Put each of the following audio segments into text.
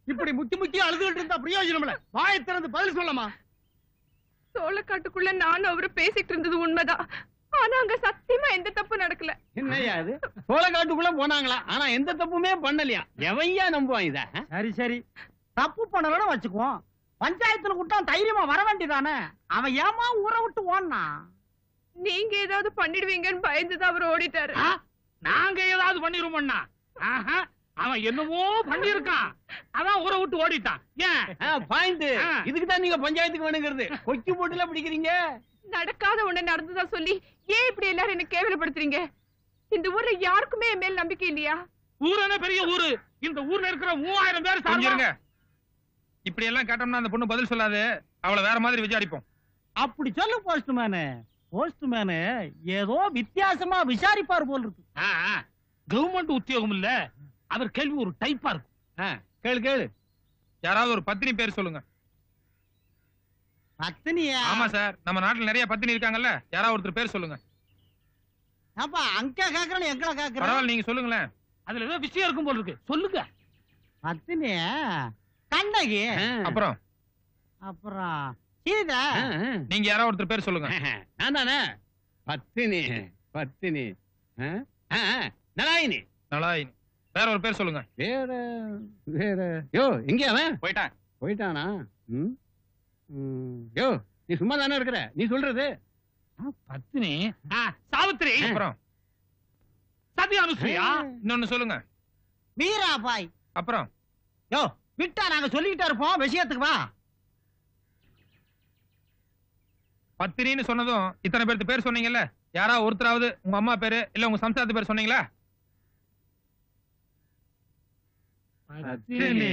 இப்படி முக்கி முக்கி அழுதுகிட்டு இருந்தா பிரயோஜனம் இல்ல வாயை திறந்து பதில் சொல்லமா சோளக்காட்டுக்குள்ள நானும் அவரு பேசிட்டு இருந்தது உண்மைதான் ஆனா அங்க சத்தியமா எந்த தப்பு நடக்கல என்னய்யா இது சோளக்காட்டுக்குள்ள போனாங்களா ஆனா எந்த தப்புமே பண்ணலையா எவையா நம்புவான் இத சரி சரி தப்பு பண்ணலன்னு வச்சுக்குவோம் பஞ்சாயத்துல கூட்டா தைரியமா வர வேண்டியதானே அவன் ஏமா ஊரை விட்டு ஓடுனா நீங்க ஏதாவது பண்ணிடுவீங்கன்னு பயந்துதான் அவர் ஓடிட்டாரு நாங்க ஏதாவது பண்ணிருமோண்ணா ஆஹா, அவன் என்னமோ பண்ணிருக்கான் அதான் ஊரை விட்டு ஓடிட்டான் ஏன் பாயிண்ட் இதுக்கு தான் நீங்க பஞ்சாயத்துக்கு வேணுங்கிறது கொக்கி போட்டுல பிடிக்கிறீங்க நடக்காத ஒண்ணு நடந்ததா சொல்லி ஏன் இப்படி எல்லாரும் என்ன கேவலப்படுத்துறீங்க இந்த ஊர்ல யாருக்குமே என் மேல் நம்பிக்கை இல்லையா ஊர் பெரிய ஊரு இந்த ஊர்ல இருக்கிற மூவாயிரம் பேர் கொஞ்சம் இருங்க இப்படி எல்லாம் கேட்டோம்னா அந்த பொண்ணு பதில் சொல்லாது அவளை வேற மாதிரி விசாரிப்போம் அப்படி சொல்லு போஸ்ட்மேனு போஸ்ட்மேனு ஏதோ வித்தியாசமா விசாரிப்பார் போல் இருக்கு கவர்மெண்ட் உத்தியோகம் இல்ல அவர் கேள்வி ஒரு டைப்பா இருக்கும் கேளு கேளு யாராவது ஒரு பத்தினி பேர் சொல்லுங்க பத்தினியா ஆமா சார் நம்ம நாட்டுல நிறைய பத்தினி இருக்காங்கல்ல யாராவது ஒருத்தர் பேர் சொல்லுங்க அப்பா அங்க கேக்குறேன் எங்களை கேக்குறேன் பரவாயில்ல நீங்க சொல்லுங்களேன் அதுல ஏதோ விஷயம் இருக்கும் போல இருக்கு சொல்லுங்க பத்தினியா கண்ணகி அப்புறம் அப்புறம் சீதா நீங்க யாராவது ஒருத்தர் பேர் சொல்லுங்க நான் தானே பத்தினி பத்தினி நலாயினி நலாயினி வேற ஒரு பேர் சொல்லுங்க வேற வேற யோ எங்க அவன் போயிட்டான் போயிட்டானா ம்? ம். யோ நீ சும்மா தானே இருக்கிற நீ சொல்றது பத்தினி சாவித்திரி அப்புறம் சத்யா அனுசூயா இன்னொன்னு சொல்லுங்க வீராபாய் அப்புறம் யோ விட்டா நாங்க சொல்லிக்கிட்டே இருப்போம் விஷயத்துக்கு வா பத்தினின்னு சொன்னதும் இத்தனை பேருக்கு பேர் சொன்னீங்கல்ல யாராவது ஒருத்தராவது உங்க அம்மா பேரு இல்ல உங்க சம்சாரத்து பேர் சொன்னீங்களா பத்தினி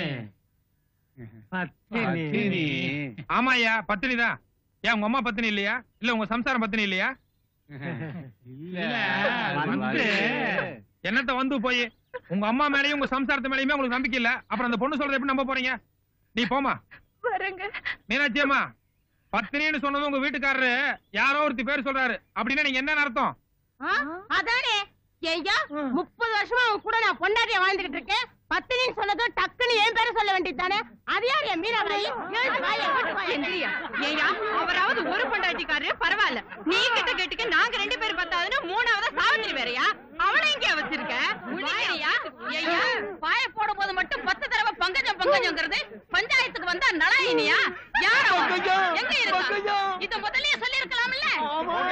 பத்தினி ஆமா ஐயா பத்தினி தான் ஏன் உங்க அம்மா பத்தினி இல்லையா இல்ல உங்க சம்சாரம் பத்தினி இல்லையா இல்ல வந்து என்னத்த வந்து போய் உங்க அம்மா மேலயும் உங்க சம்சாரத்து மேலயுமே உங்களுக்கு நம்பிக்கை இல்ல அப்புறம் அந்த பொண்ணு சொல்றதை எப்படி நம்ப போறீங்க நீ போமா வரேங்க மீனாட்சி அம்மா பத்தினின்னு சொன்னது உங்க வீட்டுக்காரரு யாரோ ஒருத்தி பேர் சொல்றாரு அப்படின்னா நீங்க என்ன அர்த்தம் அதானே ஐயா முப்பது வருஷமா அவன் கூட நான் பொண்டாட்டிய வாழ்ந்துகிட்டு இருக்கேன் பத்தினின்னு சொன்னதும் டக்குன்னு என் பேரை சொல்ல வேண்டியதானே அது யார் என் மீனாபாய் எழுந்து வா, என் வீட்டுக்கு வா, என் எங்கயா ஏயா அவராவது ஒரு பொண்டாட்டிக்காரு பரவாயில்ல நீ கிட்ட கேட்டுக்க நாங்க ரெண்டு பேர் பத்தாதுன்னு மூணாவது சாவித்திரி வேறயா அவனை இங்க வச்சிருக்க முழிக்கிறியா ஐயா பாய போடும் போது மட்டும் பத்து தடவை பங்கஜம் பங்கஜம்ங்கிறது பஞ்சாயத்துக்கு வந்தா நலாயினியா யார் அவன்? எங்க இருக்கான் இத முதல்லயே சொல்லி இருக்கலாம்ல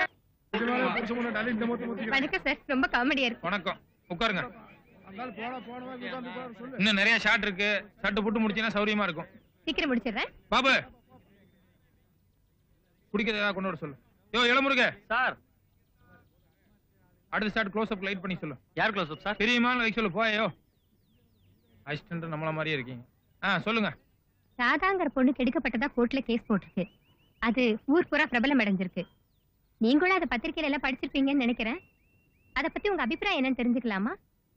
வணக்கம் சார் ரொம்ப காமெடியா இருக்கு வணக்கம் உட்காருங்க இன்னும் நிறைய ஷாட் இருக்கு சட்டு புட்டு முடிச்சீங்கன்னா சௌரியமா இருக்கும் சீக்கிரம் முடிச்சிடுறேன் பாபு குடிக்கிறது ஏதாவது கொண்டு வர சொல்லு யோ இளமுருக சார் அடுத்த ஷாட் க்ளோஸ் அப் லைட் பண்ணி சொல்லு யார் க்ளோஸ் அப் சார் தெரியுமா லைக் சொல்லு போயோ அசிஸ்டன்ட் நம்மள மாதிரியே இருக்கீங்க ஆ சொல்லுங்க ராதாங்கிற பொண்ணு கெடுக்கப்பட்டதா கோர்ட்ல கேஸ் போட்டிருக்கு அது ஊர் பூரா பிரபலம் அடைஞ்சிருக்கு நீங்களும் அதை பத்திரிக்கையில எல்லாம் படிச்சிருப்பீங்கன்னு நினைக்கிறேன் அத பத்தி உங்க அபிப்பிராயம் என்னன்னு தெரிஞ்சுக்கலாமா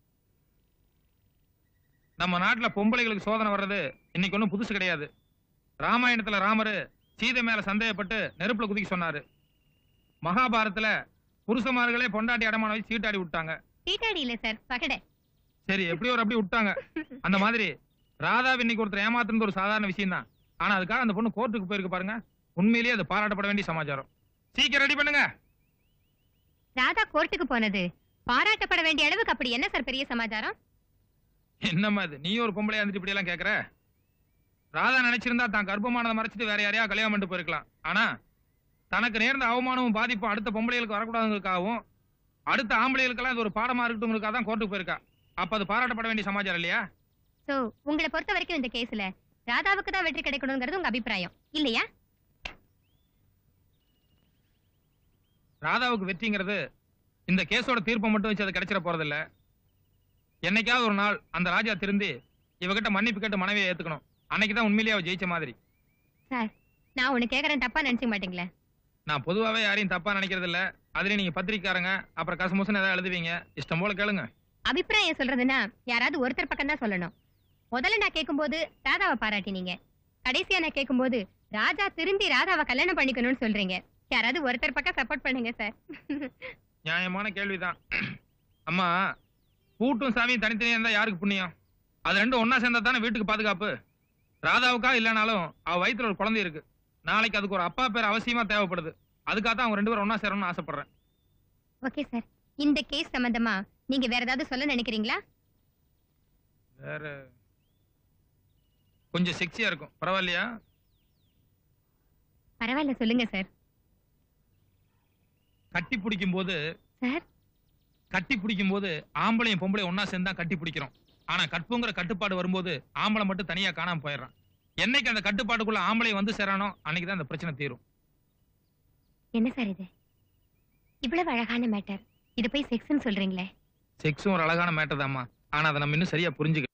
நம்ம நாட்டுல பொம்பளைகளுக்கு சோதனை வர்றது இன்னைக்கு ஒண்ணும் புதுசு கிடையாது ராமாயணத்துல ராமரு சீதை மேல சந்தேகப்பட்டு நெருப்புல குதிக்க சொன்னாரு மகாபாரதத்துல புருஷமார்களே பொண்டாட்டி அடமான வச்சு சீட்டாடி விட்டாங்க சீட்டாடி இல்ல சார் பகடை சரி எப்படியோ ஒரு அப்படி விட்டாங்க அந்த மாதிரி ராதா இன்னைக்கு ஒருத்தர் ஏமாத்துறது ஒரு சாதாரண விஷயம் தான் ஆனா அதுக்காக அந்த பொண்ணு கோர்ட்டுக்கு போயிருக்கு பாருங்க உண்மையிலேயே அது பாராட்டப்பட வேண்டிய சமாச்சாரம் சீக்கிரம் ரெடி பண்ணுங்க ராதா கோர்ட்டுக்கு போனது பாராட்டப்பட வேண்டிய அளவுக்கு அப்படி என்ன சார் பெரிய சமாச்சாரம் என்னம்மா இது நீ ஒரு பொம்பளையா இருந்துட்டு இப்படி எல்லாம் கேக்குற ராதா நினைச்சிருந்தா தான் கர்ப்பமானதை மறைச்சிட்டு வேற யாரையா கல்யாணம் பண்ணிட்டு போயிருக்கலாம் ஆனா தனக்கு நேர்ந்த அவமானமும் பாதிப்பும் அடுத்த பொம்பளைகளுக்கு வரக்கூடாதுங்கிறதுக்காகவும் அடுத்த ஆம்பளைகளுக்கெல்லாம் இது ஒரு பாடமா இருக்கட்டும்ங்கிறதுக்காக தான் கோர்ட்டுக்கு போயிருக்கா அப்ப அது பாராட்டப்பட வேண்டிய சமாச்சாரம் இல்லையா சோ உங்களை பொறுத்த வரைக்கும் இந்த கேஸ்ல ராதாவுக்கு தான் வெற்றி கிடைக்கணுங்கிறது உங்க அபிப்பிராயம் இல்லையா ராதாவுக்கு வெற்றிங்கிறது இந்த கேஸோட தீர்ப்பை மட்டும் வச்சு அது கிடைச்சிட போறதில்ல என்னைக்காவது ஒரு நாள் அந்த ராஜா திருந்தி இவகிட்ட மன்னிப்பு கேட்டு மனைவியை ஏத்துக்கணும் அன்னைக்கு தான் உண்மையிலேயே அவ ஜெயிச்ச மாதிரி சார் நான் ஒண்ணு கேக்குறேன் தப்பா நினைச்சுக்க மாட்டீங்களே நான் பொதுவாவே யாரையும் தப்பா நினைக்கிறது இல்ல அதுலயும் நீங்க பத்திரிக்காரங்க அப்புறம் கசமுசன் ஏதாவது எழுதுவீங்க இஷ்டம் போல கேளுங்க அபிப்பிராயம் சொல்றதுன்னா யாராவது ஒருத்தர் பக்கம் தான் சொல்லணும் முதல்ல நான் கேட்கும்போது ராதாவை பாராட்டினீங்க கடைசியா நான் கேட்கும்போது ராஜா திரும்பி ராதாவை கல்யாணம் பண்ணிக்கணும்னு சொல்றீங்க யாராவது ஒருத்தர் பக்கம் சப்போர்ட் பண்ணுங்க சார் நியாயமான கேள்விதான் அம்மா பூட்டும் சாமியும் தனித்தனியா இருந்தா யாருக்கு புண்ணியம் அது ரெண்டும் ஒண்ணா சேர்ந்தா தானே வீட்டுக்கு பாதுகாப்பு ராதாவுக்கா இல்லைனாலும் அவ வயித்துல ஒரு குழந்தை இருக்கு நாளைக்கு அதுக்கு ஒரு அப்பா பேர் அவசியமா தேவைப்படுது அதுக்காக தான் அவங்க ரெண்டு பேரும் ஒண்ணா சேரணும்னு ஆசைப்படுறேன் ஓகே சார் இந்த கேஸ் சம்பந்தமா நீங்க வேற ஏதாவது சொல்ல நினைக்கிறீங்களா வேற கொஞ்சம் செக்ஸியா இருக்கும் பரவாயில்லையா பரவாயில்ல சொல்லுங்க சார் கட்டி பிடிக்கும் போது சார் கட்டி பிடிக்கும் போது ஆம்பளையும் பொம்பளையும் ஒண்ணா சேர்ந்து தான் கட்டி பிடிக்கிறோம் ஆனா கற்புங்கிற கட்டுப்பாடு வரும்போது ஆம்பளை மட்டும் தனியா காணாம போயிடுறான் என்னைக்கு அந்த கட்டுப்பாட்டுக்குள்ள ஆம்பளையும் வந்து சேரானோ அன்னைக்கு தான் அந்த பிரச்சனை தீரும் என்ன சார் இது இவ்வளவு அழகான மேட்டர் இது போய் செக்ஸ்னு சொல்றீங்களே செக்ஸும் ஒரு அழகான மேட்டர் தாம்மா ஆனா அதை நம்ம இன்னும் சரியா புரிஞ்சுக்க